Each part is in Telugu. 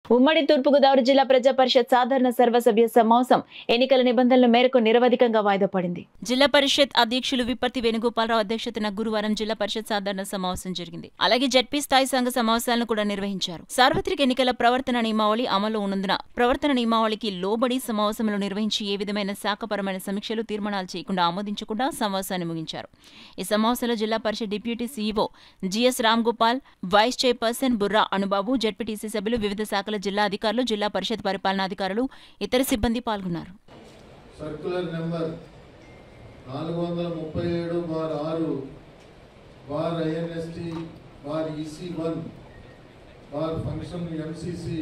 ఉమ్మడి తూర్పుగోదావరి జిల్లా ప్రజా పరిషత్ సాధారణ సర్వసభ్య సమావేశం ఎన్నికల నిబంధనల మేరకు నిరవధికంగా వాయిదా పడింది జిల్లా పరిషత్ అధ్యక్షులు విప్పర్తి వేణుగోపాలరావు అధ్యక్షతన గురువారం జిల్లా పరిషత్ సాధారణ సమావేశం జరిగింది అలాగే జడ్పీ స్థాయి సంఘ సమావేశాలను కూడా నిర్వహించారు సార్వత్రిక ఎన్నికల ప్రవర్తన నియమావళి అమల్లో ఉన్నందున ప్రవర్తన నియమావళికి లోబడి సమావేశంలో నిర్వహించి ఏ విధమైన శాఖపరమైన సమీక్షలు తీర్మానాలు చేయకుండా ఆమోదించకుండా సమావేశాన్ని ముగించారు ఈ సమావేశంలో Zilla Parishad deputy CEO G S Ram Gopal vice chairperson Burra Anubabu ZPTC సభ్యులు వివిధ శాఖల జిల్లా అధికారులు జిల్లా పరిషత్ పరిపాలనాధికారులు ఇతర సిబ్బంది పాల్గొన్నారు సర్క్యులర్ నెంబర్ నాలుగు వందల ముప్పై ఏడు బార్ ఆరు bar INST bar EC one bar function MCC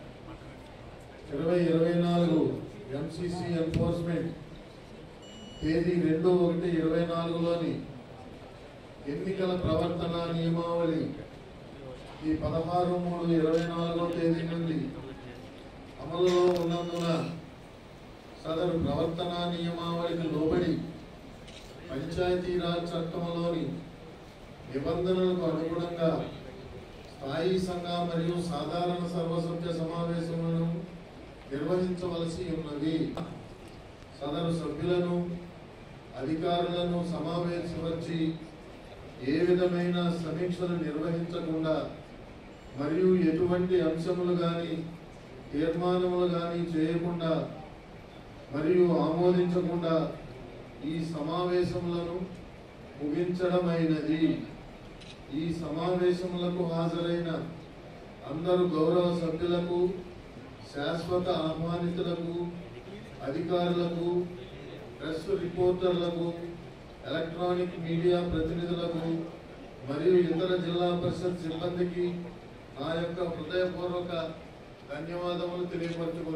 ఇరవై ఇరవై నాలుగు ఎంసీసీ ఎన్ఫోర్స్మెంట్ తేదీ రెండు ఒకటి ఇరవై నాలుగులోని ఎన్నికల ప్రవర్తన నియమావళి ఈ పదహారు మూడు ఇరవై నాలుగో తేదీ నుండి అమలులో ఉన్నందున సదరు ప్రవర్తన నియమావళికి లోబడి పంచాయతీరాజ్ చట్టంలోని నిబంధనలకు అనుగుణంగా స్థాయి సంఘ మరియు సాధారణ సర్వసభ్య సమావేశములను నిర్వహించవలసి ఉన్నది సదరు సభ్యులను అధికారులను సమావేశపరిచి ఏ విధమైన సమీక్షలు నిర్వహించకుండా మరియు ఎటువంటి అంశములు కానీ తీర్మానములు కానీ చేయకుండా మరియు ఆమోదించకుండా ఈ సమావేశములను ముగించడమైనది ఈ సమావేశములకు హాజరైన అందరు గౌరవ సభ్యులకు శాశ్వత ఆహ్వానితులకు అధికారులకు ప్రెస్ రిపోర్టర్లకు ఎలక్ట్రానిక్ మీడియా ప్రతినిధులకు మరియు ఇతర జిల్లా పరిషత్ సిబ్బందికి నా యొక్క హృదయపూర్వక ధన్యవాదములు తెలియపరచుకుంటున్నాను